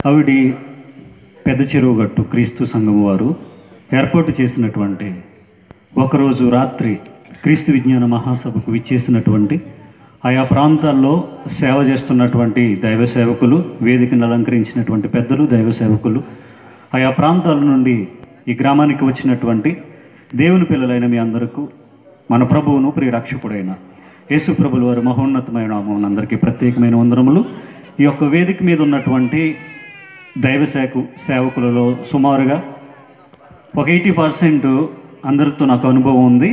ఆవిడి పెద్ద చెరువు గట్టు క్రీస్తు సంఘం వారు ఏర్పాటు చేసినటువంటి ఒకరోజు రాత్రి క్రీస్తు విజ్ఞాన మహాసభకు విచ్చేసినటువంటి ఆయా ప్రాంతాల్లో సేవ చేస్తున్నటువంటి దైవ సేవకులు వేదికను అలంకరించినటువంటి పెద్దలు దైవ సేవకులు ఆయా ప్రాంతాల నుండి ఈ గ్రామానికి వచ్చినటువంటి దేవుని పిల్లలైన మీ అందరకు మన ప్రభువును ప్రియరక్షకుడైన యేసు ప్రభుల వారి మహోన్నతమైన నామం అందరికీ ప్రత్యేకమైన వందనములు ఈ యొక్క వేదిక మీద ఉన్నటువంటి దైవ సేకు సేవకులలో సుమారుగా ఒక ఎయిటీ పర్సెంట్ అందరితో నాకు అనుభవం ఉంది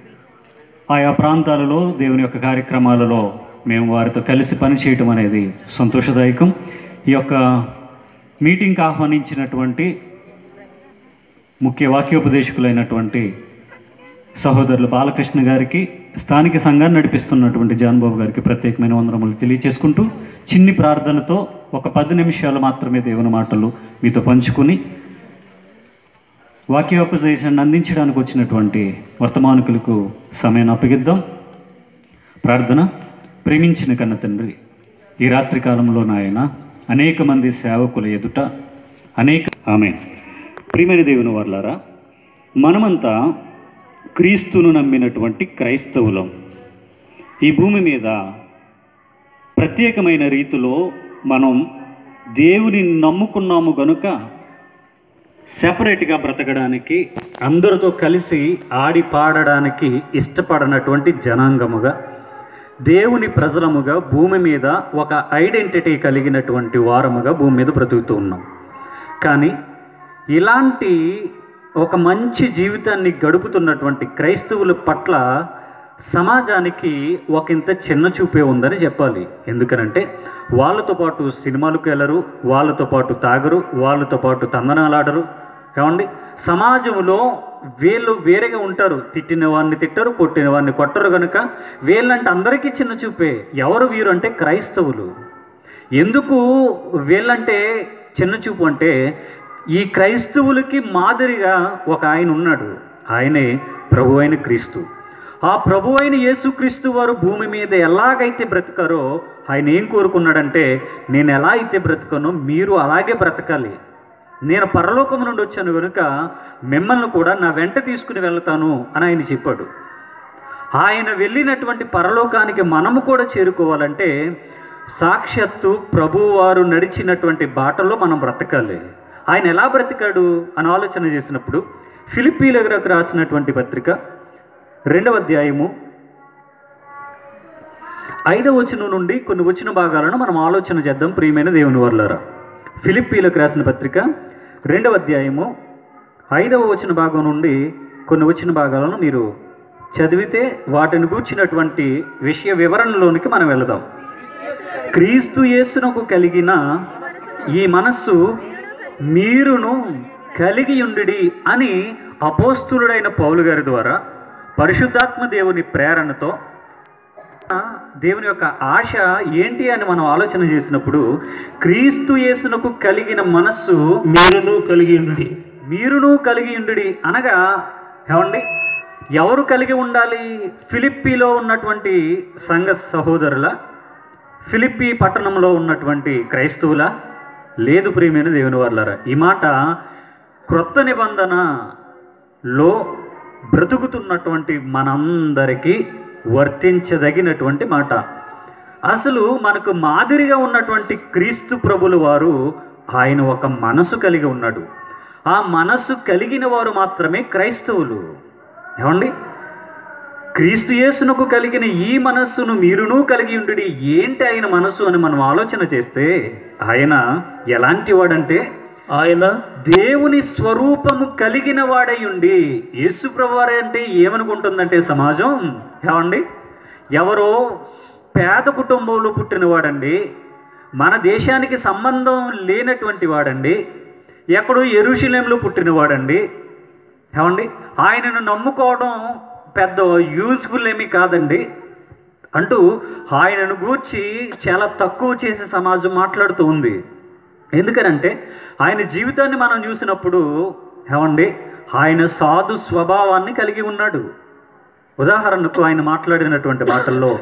ఆయా ప్రాంతాలలో దేవుని యొక్క కార్యక్రమాలలో మేము వారితో కలిసి పనిచేయటం అనేది సంతోషదాయకం ఈ యొక్క మీటింగ్కి ఆహ్వానించినటువంటి ముఖ్య వాక్యోపదేశకులైనటువంటి సహోదరులు బాలకృష్ణ గారికి స్థానిక సంఘాన్ని నడిపిస్తున్నటువంటి జాన్బాబు గారికి ప్రత్యేకమైన వందనములు తెలియచేసుకుంటూ చిన్ని ప్రార్థనతో ఒక పది నిమిషాలు మాత్రమే దేవుని మాటలు మీతో పంచుకుని వాక్యోపదేశాన్ని అందించడానికి వచ్చినటువంటి వర్తమానికులకు సమయాన్ని అప్పగిద్దాం ప్రార్థన ప్రేమించిన కన్న తండ్రి ఈ రాత్రి కాలంలో నాయన అనేక మంది సేవకుల ఎదుట అనేక ఆమె ప్రియమైన దేవుని వర్లారా మనమంతా క్రీస్తును నమ్మినటువంటి క్రైస్తవులం ఈ భూమి మీద ప్రత్యేకమైన రీతిలో మనం దేవుని నమ్ముకున్నాము గనుక సెపరేట్గా బ్రతకడానికి అందరితో కలిసి ఆడి పాడడానికి ఇష్టపడనటువంటి జనాంగముగా దేవుని ప్రజలముగా భూమి మీద ఒక ఐడెంటిటీ కలిగినటువంటి వారముగా భూమి మీద బ్రతుకుతూ ఉన్నాం కానీ ఇలాంటి ఒక మంచి జీవితాన్ని గడుపుతున్నటువంటి క్రైస్తవుల పట్ల సమాజానికి ఒక ఇంత చిన్న చూపే ఉందని చెప్పాలి ఎందుకనంటే వాళ్ళతో పాటు సినిమాలకు వెళ్ళరు వాళ్ళతో పాటు తాగరు వాళ్ళతో పాటు తందనాలాడరు ఏమండి సమాజంలో వీళ్ళు వేరేగా ఉంటారు తిట్టిన వాడిని తిట్టరు కొట్టిన వాడిని కొట్టరు కనుక వీళ్ళంటే అందరికీ చిన్న చూపే ఎవరు వీరు అంటే క్రైస్తవులు ఎందుకు వీళ్ళంటే చిన్న చూపు అంటే ఈ క్రైస్తవులకి మాదిరిగా ఒక ఆయన ఉన్నాడు ఆయనే ప్రభు అయిన క్రీస్తు ఆ ప్రభు అయిన యేసుక్రీస్తు వారు భూమి మీద ఎలాగైతే బ్రతికారో ఆయన ఏం కోరుకున్నాడంటే నేను ఎలా అయితే బ్రతకనో మీరు అలాగే బ్రతకాలి నేను పరలోకం నుండి వచ్చాను కనుక మిమ్మల్ని కూడా నా వెంట తీసుకుని వెళ్తాను అని ఆయన చెప్పాడు ఆయన వెళ్ళినటువంటి పరలోకానికి మనము కూడా చేరుకోవాలంటే సాక్షాత్తు ప్రభువారు నడిచినటువంటి బాటలో మనం బ్రతకాలి ఆయన ఎలా బ్రతికాడు అని ఆలోచన చేసినప్పుడు ఫిలిప్పీలకు రాసినటువంటి పత్రిక రెండవ అధ్యాయము ఐదవ వచనం నుండి కొన్ని వచ్చిన భాగాలను మనం ఆలోచన చేద్దాం ప్రియమైన దేవుని వర్లారా ఫిలిప్పీలకు రాసిన పత్రిక రెండవ అధ్యాయము ఐదవ వచ్చిన భాగం నుండి కొన్ని వచ్చిన భాగాలను మీరు చదివితే వాటిని గూర్చినటువంటి విషయ వివరణలోనికి మనం వెళదాం క్రీస్తు యేసునకు కలిగిన ఈ మనస్సు మీరును కలిగి ఉండిడి అని అపోస్తులుడైన పౌలు గారి ద్వారా పరిశుద్ధాత్మ దేవుని ప్రేరణతో దేవుని యొక్క ఆశ ఏంటి అని మనం ఆలోచన చేసినప్పుడు క్రీస్తు యేసునకు కలిగిన మనస్సు మీరును కలిగి ఉండి మీరును కలిగి ఉండుడి అనగా ఏమండి ఎవరు కలిగి ఉండాలి ఫిలిప్పీలో ఉన్నటువంటి సంఘ సహోదరుల ఫిలిప్పీ పట్టణంలో ఉన్నటువంటి క్రైస్తవుల లేదు ప్రియమైన దేవుని వాళ్ళారా ఈ మాట క్రొత్త నిబంధనలో బ్రతుకుతున్నటువంటి మనందరికీ వర్తించదగినటువంటి మాట అసలు మనకు మాదిరిగా ఉన్నటువంటి క్రీస్తు ప్రభుల వారు ఆయన ఒక మనసు కలిగి ఉన్నాడు ఆ మనసు కలిగిన వారు మాత్రమే క్రైస్తవులు ఏమండి క్రీస్తు యేసునకు కలిగిన ఈ మనస్సును మీరును కలిగి ఉండి ఏంటి ఆయన మనసు అని మనం ఆలోచన చేస్తే ఆయన ఎలాంటి వాడంటే ఆయన దేవుని స్వరూపము కలిగిన వాడై ఉండి యేసుప్రభువారు అంటే ఏమనుకుంటుందంటే సమాజం ఏమండి ఎవరో పేద కుటుంబంలో పుట్టినవాడండి మన దేశానికి సంబంధం లేనటువంటి వాడండి ఎక్కడో ఎరుషులేంలో పుట్టినవాడండి ఏమండి ఆయనను నమ్ముకోవడం పెద్ద యూజ్ఫుల్ ఏమీ కాదండి అంటూ ఆయనను గూర్చి చాలా తక్కువ చేసే సమాజం మాట్లాడుతూ ఉంది ఎందుకనంటే ఆయన జీవితాన్ని మనం చూసినప్పుడు ఏమండి ఆయన సాధు స్వభావాన్ని కలిగి ఉన్నాడు ఉదాహరణకు ఆయన మాట్లాడినటువంటి మాటల్లో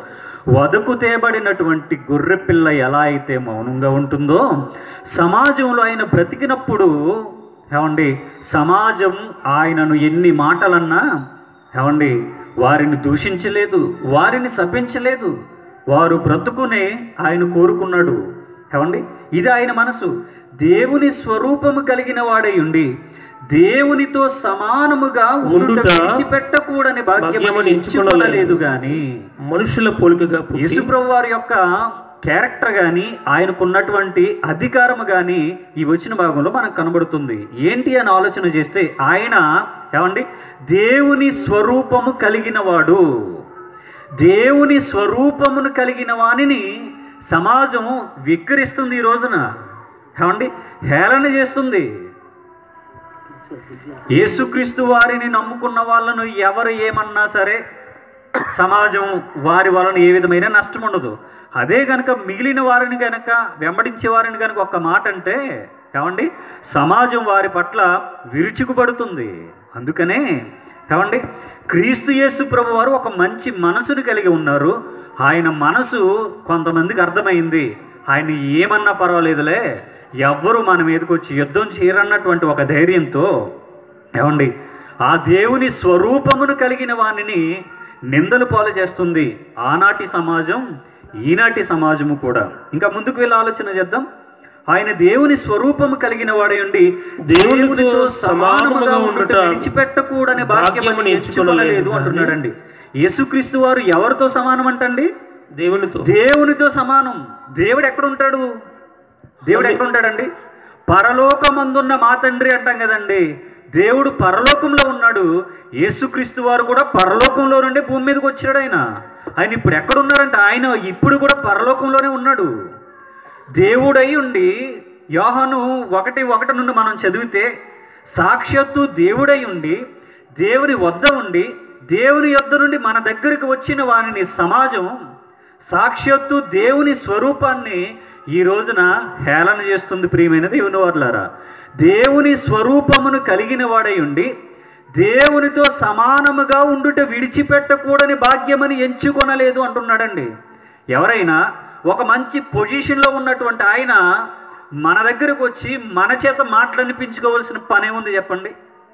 వదకు తేబడినటువంటి గొర్రె పిల్ల ఎలా అయితే మౌనంగా ఉంటుందో సమాజంలో ఆయన బ్రతికినప్పుడు ఏమండి సమాజం ఆయనను ఎన్ని మాటలన్నా ఏమండి వారిని దూషించలేదు వారిని శపించలేదు వారు బ్రతుకునే ఆయన కోరుకున్నాడు ఏమండి ఇది ఆయన మనసు దేవుని స్వరూపము కలిగిన వాడై ఉండి దేవునితో సమానముగా ఉండుట ఉండుట విడిచిపెట్టకూడని భాగ్యమని భాగ్యమని ఎంచుకొనలేదు గాని మనుషుల పోలికగా పుట్టి యేసుప్రభు వారి యొక్క క్యారెక్టర్ కానీ ఆయనకున్నటువంటి అధికారము కానీ ఈ వచ్చిన భాగంలో మనకు కనబడుతుంది ఏంటి అని ఆలోచన చేస్తే ఆయన ఏమండి దేవుని స్వరూపము కలిగిన వాడు దేవుని స్వరూపమును కలిగిన వానిని సమాజం విక్రిస్తుంది ఈ రోజున ఏమండి హేళన చేస్తుంది యేసుక్రీస్తు వారిని నమ్ముకున్న వాళ్ళను ఎవరు ఏమన్నా సరే సమాజం వారి వలన ఏ విధమైన నష్టం ఉండదు అదే గనక మిగిలిన వారిని గనక వెంబడించే వారిని గనక ఒక్క మాట అంటే ఏమండి సమాజం వారి పట్ల విరుచుకుపడుతుంది అందుకనే ఏమండి క్రీస్తు యేసు ప్రభు వారు ఒక మంచి మనసుని కలిగి ఉన్నారు ఆయన మనసు కొంతమందికి అర్థమైంది ఆయన ఏమన్నా పర్వాలేదులే ఎవ్వరు మన మీదకి వచ్చి యుద్ధం చేయరన్నటువంటి ఒక ధైర్యంతో ఏమండి ఆ దేవుని స్వరూపమును కలిగిన వానిని నిందలు పాలు చేస్తుంది ఆనాటి సమాజం ఈనాటి సమాజము కూడా ఇంకా ముందుకు వెళ్ళి ఆలోచన చేద్దాం ఆయన దేవుని స్వరూపము కలిగిన వాడై ఉండి దేవునితో సమానముగా ఉండుట విడిచిపెట్టకూడని భాగ్యమని భాగ్యమని ఎంచుకోలేదు ఎంచుకొనలేదు అంటున్నాడండి యేసుక్రీస్తు వారు ఎవరితో సమానం అంటండి దేవునితో దేవునితో సమానం దేవుడు ఎక్కడ ఉంటాడు దేవుడు ఎక్కడ ఉంటాడండి పరలోకమందున్న మా తండ్రి అంటాం కదండి దేవుడు పరలోకంలో ఉన్నాడు యేసుక్రీస్తు వారు కూడా పరలోకంలో నుండి భూమి మీదకి వచ్చాడు ఆయన ఆయన ఇప్పుడు ఎక్కడ ఉన్నారంటే ఆయన ఇప్పుడు కూడా పరలోకంలోనే ఉన్నాడు దేవుడై ఉండి యోహాను ఒకటి ఒకటి నుండి మనం చదివితే సాక్షాత్తు దేవుడై ఉండి దేవుని వద్ద ఉండి దేవుని యొద్ద నుండి మన దగ్గరికి వచ్చిన వారిని సమాజం సాక్షాత్తు దేవుని స్వరూపాన్ని ఈ రోజున హేళన చేస్తుంది ప్రియమైన దేవుని వారులారా దేవుని స్వరూపమును కలిగిన వాడై ఉండి దేవునితో సమానముగా ఉండుట విడిచిపెట్టకూడని భాగ్యమని ఎంచుకొనలేదు అంటున్నాడండి ఎవరైనా ఒక మంచి పొజిషన్లో ఉన్నటువంటి ఆయన మన దగ్గరకు వచ్చి మన చేత మాటలనిపించుకోవాల్సిన పనే ఉంది చెప్పండి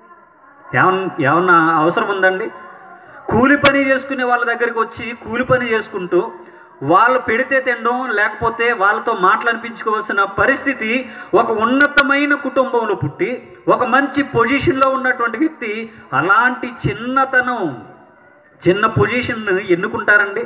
ఏమన్నా ఏమన్నా అవసరం ఉందండి కూలి పని చేసుకునే వాళ్ళ దగ్గరికి వచ్చి కూలి పని చేసుకుంటూ వాళ్ళు పెడితే తినడం లేకపోతే వాళ్ళతో మాటలనిపించుకోవాల్సిన పరిస్థితి ఒక ఉన్నతమైన కుటుంబంలో పుట్టి ఒక మంచి పొజిషన్లో ఉన్నటువంటి వ్యక్తి అలాంటి చిన్నతనం చిన్న పొజిషన్ ఎన్నుకుంటారండి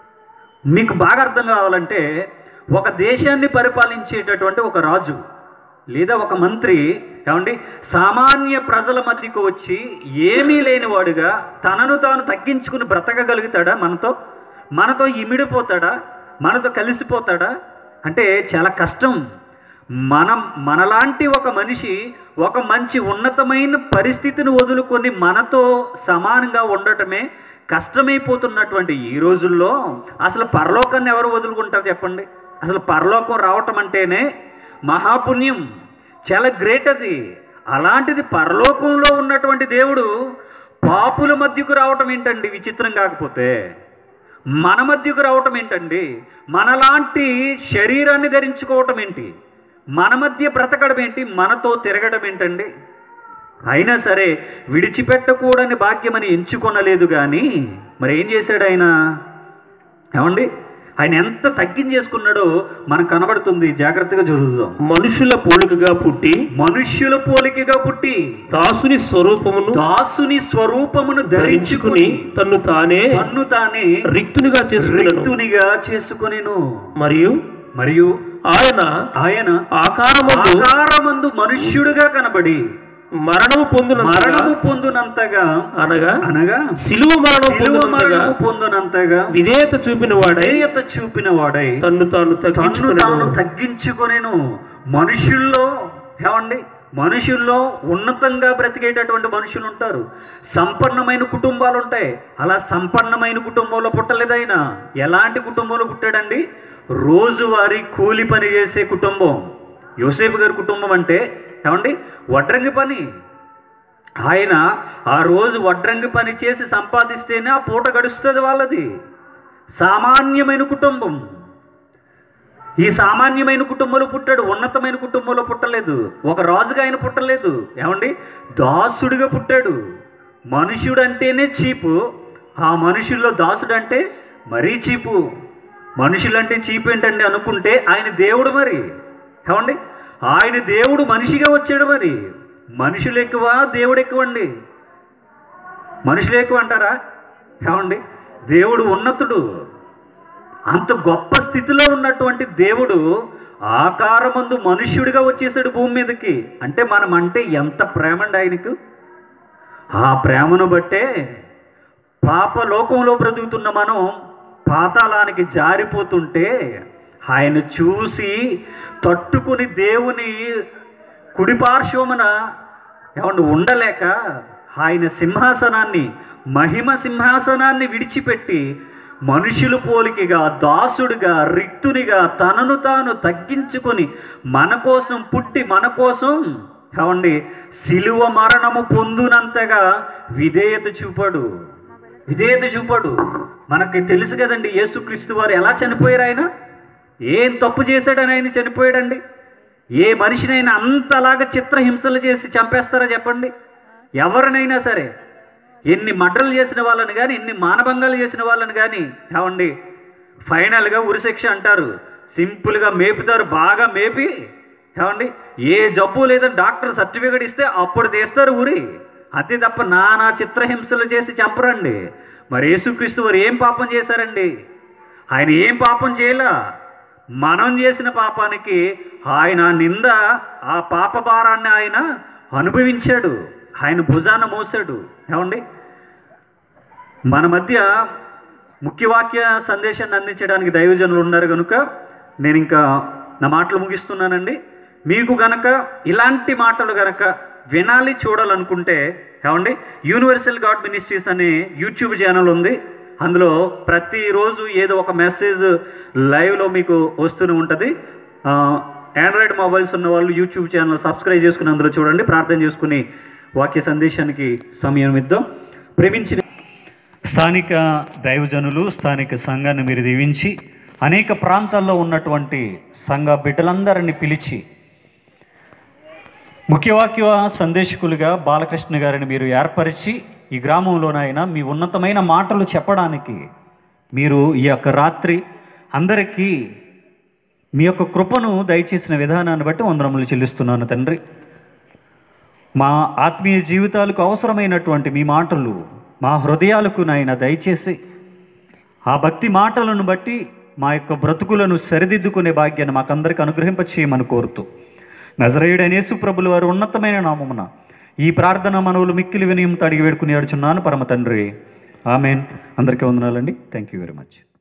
మీకు బాగా అర్థం కావాలంటే ఒక దేశాన్ని పరిపాలించేటటువంటి ఒక రాజు లేదా ఒక మంత్రి ఏమండి సామాన్య ప్రజల మధ్యకు వచ్చి ఏమీ లేనివాడుగా తనను తాను తగ్గించుకుని బ్రతకగలుగుతాడా మనతో మనతో ఇమిడిపోతాడా మనతో కలిసిపోతాడా అంటే చాలా కష్టం మనం మనలాంటి ఒక మనిషి ఒక మంచి ఉన్నతమైన పరిస్థితిని వదులుకొని మనతో సమానంగా ఉండటమే కష్టమైపోతున్నటువంటి ఈ రోజుల్లో అసలు పరలోకాన్ని ఎవరు వదులుకుంటారు చెప్పండి అసలు పరలోకం రావటం అంటేనే మహాపుణ్యం చాలా గ్రేట్ అది అలాంటిది పరలోకంలో ఉన్నటువంటి దేవుడు పాపుల మధ్యకు రావటం ఏంటండి విచిత్రం కాకపోతే మన మధ్యకు రావటం ఏంటండి మనలాంటి శరీరాన్ని ధరించుకోవటం ఏంటి మన మధ్య బ్రతకడం ఏంటి మనతో తిరగడం ఏంటండి అయినా సరే విడిచిపెట్టకూడని భాగ్యమని ఎంచుకొనలేదు కానీ మరి ఏం చేశాడు ఆయన ఏమండి ఆయన ఎంత తగ్గించేసుకున్నాడో మనకు కనబడుతుంది జాగ్రత్తగా చదువుదాం మనుషుల పోలికగా పుట్టి మనుష్యుల పోలికగా పుట్టి దాసుని స్వరూపమును దాసుని స్వరూపమును ధరించుకుని ధరించుకుని తన్ను తానే తన్ను తానే రిక్తునిగా చేసుకున్నాను రిక్తునిగా చేసుకొనెను మరియు మరియు ఆయన ఆయన ఆకారమందు ఆకారమందు మనుష్యుడుగా కనబడి మరణము పొందిన మరణము పొందునంతగా అనగా అనగా సిలువ మరణం శిలువ పొందినంతగా మరణము పొందునంతగా విధేయత చూపిన వాడై విధేయత చూపిన వాడై తన్ను తాను తన్ను తగ్గించుకున్నాడు తాను తగ్గించుకొనేను మనుషుల్లో ఏమండి మనుషుల్లో ఉన్నతంగా బ్రతికేటటువంటి మనుషులు ఉంటారు సంపన్నమైన కుటుంబాలు ఉంటాయి అలా సంపన్నమైన కుటుంబంలో పుట్టలేదైనా ఎలాంటి కుటుంబంలో పుట్టాడండి రోజువారీ కూలి పని చేసే కుటుంబం యోసేపు గారి కుటుంబం అంటే ఏమండి వడ్రంగి పని ఆయన ఆ రోజు వడ్రంగి పని చేసి సంపాదిస్తేనే ఆ పూట గడుస్తుంది వాళ్ళది సామాన్యమైన కుటుంబం ఈ సామాన్యమైన కుటుంబంలో పుట్టాడు ఉన్నతమైన కుటుంబంలో పుట్టలేదు ఒక రాజుగా ఆయన పుట్టలేదు ఏమండి దాసుడిగా పుట్టాడు మనుషుడు అంటేనే చీపు ఆ మనుషుల్లో దాసుడు అంటే మరీ చీపు మనుషులంటే చీపు ఏంటండి అనుకుంటే ఆయన దేవుడు మరి ఏమండి ఆయన దేవుడు మనిషిగా వచ్చాడు మరి మనుషులు ఎక్కువ దేవుడు ఎక్కువ అండి మనుషులు ఎక్కువ అంటారా ఏమండి దేవుడు ఉన్నతుడు అంత గొప్ప స్థితిలో ఉన్నటువంటి దేవుడు ఆకారమందు మనుష్యుడిగా వచ్చేసాడు భూమి మీదకి అంటే మనం అంటే ఎంత ప్రేమ అండి ఆయనకు ఆ ప్రేమను బట్టే పాప లోకంలో బ్రతుకుతున్న మనం పాతాళానికి జారిపోతుంటే ఆయన చూసి తట్టుకుని దేవుని కుడిపార్శ్వమున ఏమంటే ఉండలేక ఆయన సింహాసనాన్ని మహిమ సింహాసనాన్ని విడిచిపెట్టి మనుషులు పోలికగా దాసుడిగా రిక్తునిగా తనను తాను తగ్గించుకొని మన కోసం పుట్టి మన కోసం ఏమండి సిలువ మరణము పొందునంతగా విధేయత చూపాడు విధేయత చూపాడు మనకి తెలుసు కదండి యేసుక్రీస్తు వారు ఎలా చనిపోయారు ఆయన ఏం తప్పు చేశాడని ఆయన చనిపోయాడండి ఏ మనిషినైనా అంతలాగా చిత్రహింసలు చేసి చంపేస్తారా చెప్పండి ఎవరినైనా సరే ఎన్ని మడ్రలు చేసిన వాళ్ళని కానీ ఎన్ని మానభంగాలు చేసిన వాళ్ళని కానీ ఏమండి ఫైనల్గా ఉరిశిక్ష అంటారు సింపుల్గా మేపుతారు బాగా మేపి ఏమండి ఏ జబ్బు లేదని డాక్టర్ సర్టిఫికేట్ ఇస్తే అప్పుడు తీస్తారు ఊరి అంతే తప్ప నానా చిత్రహింసలు చేసి చంపరండి మరి యేసుక్రీస్తు వారు ఏం పాపం చేశారండి ఆయన ఏం పాపం చేయలా మనం చేసిన పాపానికి ఆయన నింద ఆ పాప భారాన్ని ఆయన అనుభవించాడు ఆయన భుజాన మోసాడు ఏమండి మన మధ్య ముఖ్యవాక్య సందేశాన్ని అందించడానికి దైవజనులు ఉన్నారు కనుక నేను ఇంకా నా మాటలు ముగిస్తున్నానండి మీకు గనక ఇలాంటి మాటలు గనక వినాలి చూడాలనుకుంటే ఏమండి యూనివర్సల్ గాడ్ మినిస్ట్రీస్ అనే యూట్యూబ్ ఛానల్ ఉంది అందులో ప్రతిరోజు ఏదో ఒక మెసేజ్ లైవ్లో మీకు వస్తూనే ఉంటుంది ఆండ్రాయిడ్ మొబైల్స్ ఉన్న వాళ్ళు యూట్యూబ్ ఛానల్ సబ్స్క్రైబ్ చేసుకుని అందులో చూడండి ప్రార్థన చేసుకుని వాక్య సందేశానికి సమయం ఇద్దాం ప్రేమించిన స్థానిక దైవజనులు స్థానిక సంఘాన్ని మీరు దీవించి అనేక ప్రాంతాల్లో ఉన్నటువంటి సంఘ బిడ్డలందరినీ పిలిచి ముఖ్యవాక్య సందేశకులుగా బాలకృష్ణ గారిని మీరు ఏర్పరిచి ఈ గ్రామంలోనైనా మీ ఉన్నతమైన మాటలు చెప్పడానికి మీరు ఈ యొక్క రాత్రి అందరికీ మీ యొక్క కృపను దయచేసిన విధానాన్ని బట్టి వందనములు చెల్లిస్తున్నాను తండ్రి మా ఆత్మీయ జీవితాలకు అవసరమైనటువంటి మీ మాటలు మా హృదయాలకు నాయన దయచేసి ఆ భక్తి మాటలను బట్టి మా యొక్క బ్రతుకులను సరిదిద్దుకునే భాగ్యాన్ని మాకందరికి అనుగ్రహింప చేయమని కోరుతూ నజరేయుడైన యేసుప్రభుల వారు ఉన్నతమైన నామమున ఈ ప్రార్థన మనవులు మిక్కిలి వినయంతో అడిగి వేడుకుని ఆడుచున్నాను పరమ తండ్రి ఆమెన్ అందరికీ వందనాలండి థ్యాంక్ యూ వెరీ మచ్